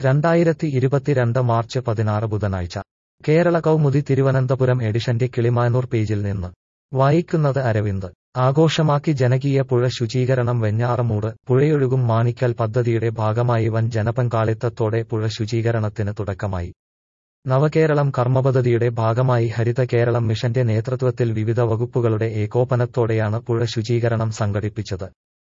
രണ്ടായിരത്തി ഇരുപത്തിരണ്ട് മാർച്ച് പതിനാറ് ബുധനാഴ്ച കേരള കൗമുദി തിരുവനന്തപുരം എഡിഷന്റെ കിളിമാനൂർ പേജിൽ നിന്ന് വായിക്കുന്നത് അരവിന്ദ് ആഘോഷമാക്കി ജനകീയ പുഴ ശുചീകരണം വെഞ്ഞാറമൂട് പുഴയൊഴുകും മാണിക്കൽ പദ്ധതിയുടെ ഭാഗമായി വൻ ജനപങ്കാളിത്തത്തോടെ പുഴ ശുചീകരണത്തിന് തുടക്കമായി നവകേരളം കർമ്മപദ്ധതിയുടെ ഭാഗമായി ഹരിത കേരളം മിഷന്റെ നേതൃത്വത്തിൽ വിവിധ വകുപ്പുകളുടെ ഏകോപനത്തോടെയാണ് പുഴ ശുചീകരണം സംഘടിപ്പിച്ചത്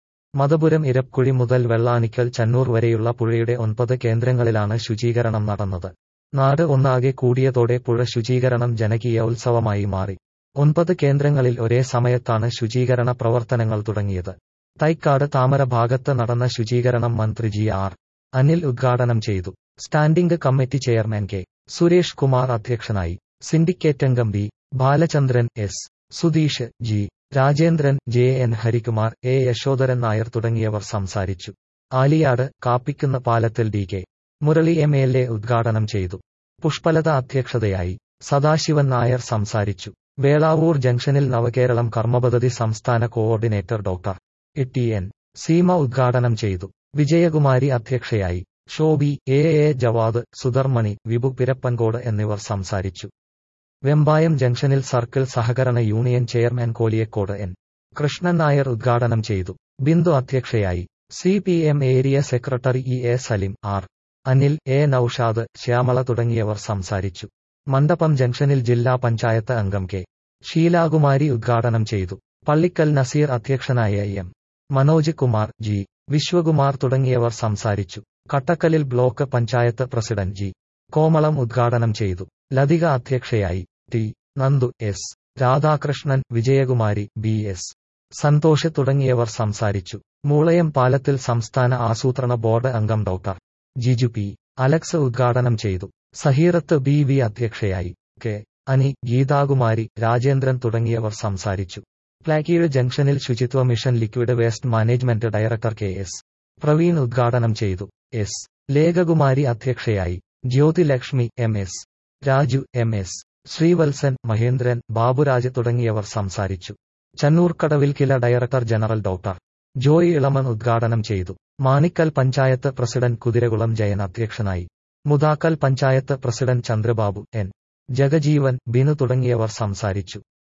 മതപുരം ഇരപ്കുഴി മുതൽ വെള്ളാനിക്കൽ ചന്നൂർ വരെയുള്ള പുഴയുടെ ഒൻപത് കേന്ദ്രങ്ങളിലാണ് ശുചീകരണം നടന്നത് നാട് ഒന്നാകെ കൂടിയതോടെ പുഴ ശുചീകരണം ജനകീയ ഉത്സവമായി മാറി ഒൻപത് കേന്ദ്രങ്ങളിൽ ഒരേ സമയത്താണ് ശുചീകരണ പ്രവർത്തനങ്ങൾ തുടങ്ങിയത് തൈക്കാട് താമര ഭാഗത്ത് നടന്ന ശുചീകരണം മന്ത്രി ജി ആർ അനിൽ ഉദ്ഘാടനം ചെയ്തു standing committee chairman K Suresh Kumar അധ്യക്ഷനായി സിൻഡിക്കേറ്റ് അംഗം B Balachandran S Sudheesh G Rajendran J N Harikumar A Yashodharan Nair തുടങ്ങിയവർ സംസാരിച്ചു ആലിയാട് കാപ്പിക്കുന്ന പാലത്തിൽ D K Murali M L A ഉദ്ഘാടനം ചെയ്തു പുഷ്പലത അധ്യക്ഷതയായി സദാശിവൻ നായർ സംസാരിച്ചു വേളാവൂർ ജംഗ്ഷനിൽ നവകേരളം കർമ്മപദ്ധതി സംസ്ഥാന coordinator doctor T N Seema ഉദ്ഘാടനം ചെയ്തു വിജയകുമാരി അധ്യക്ഷയായി ഷോബി എ എ ജവാദ് സുധർമണി വിഭു പിരപ്പൻകോട് എന്നിവർ സംസാരിച്ചു വെമ്പായം ജംഗ്ഷനിൽ സർക്കിൾ സഹകരണ union chairman Koliyakode N Krishnan Nair ഉദ്ഘാടനം ചെയ്തു ബിന്ദു അധ്യക്ഷയായി C P M area secretary E A Salim R Anil A Noushad Shyamala തുടങ്ങിയവർ സംസാരിച്ചു മണ്ഡപം ജംഗ്ഷനിൽ ജില്ലാ പഞ്ചായത്ത് അംഗം കെ ഷീലാകുമാരി ഉദ്ഘാടനം ചെയ്തു പള്ളിക്കൽ നസീർ അധ്യക്ഷനായ എം മനോജ് കുമാർ ജി വിശ്വകുമാർ തുടങ്ങിയവർ സംസാരിച്ചു കട്ടക്കലിൽ block panchayat president G Komalam ഉദ്ഘാടനം ചെയ്തു ലതിക അധ്യക്ഷയായി T Nandu S Radhakrishnan Vijayakumari B S Santhosh തുടങ്ങിയവർ സംസാരിച്ചു മൂളയം പാലത്തിൽ സംസ്ഥാന ആസൂത്രണ ബോർഡ് അംഗം ഡോക്ടർ ജിജു പി അലക്സ് ഉദ്ഘാടനം ചെയ്തു സഹീറത്ത് ബി വി അധ്യക്ഷയായി കെ അനി ഗീതാകുമാരി രാജേന്ദ്രൻ തുടങ്ങിയവർ സംസാരിച്ചു പ്ലാക്കീഴ് ജംഗ്ഷനിൽ Suchitwa mission liquid waste management director K S Praveen ഉദ്ഘാടനം ചെയ്തു എസ് ലേഖകുമാരി അധ്യക്ഷയായി Jyothi Lakshmi M S Raju M S Sreevalsan Mahendran Baburaj തുടങ്ങിയവർ സംസാരിച്ചു ചന്നൂർക്കടവിൽ Kila director general doctor Joy Elamon ഉദ്ഘാടനം ചെയ്തു മാണിക്കൽ പഞ്ചായത്ത് പ്രസിഡന്റ് കുതിരകുളം ജയൻ അധ്യക്ഷനായി മുതാക്കൽ പഞ്ചായത്ത് പ്രസിഡന്റ് ചന്ദ്രബാബു എൻ ജഗജീവൻ ബിനു തുടങ്ങിയവർ സംസാരിച്ചു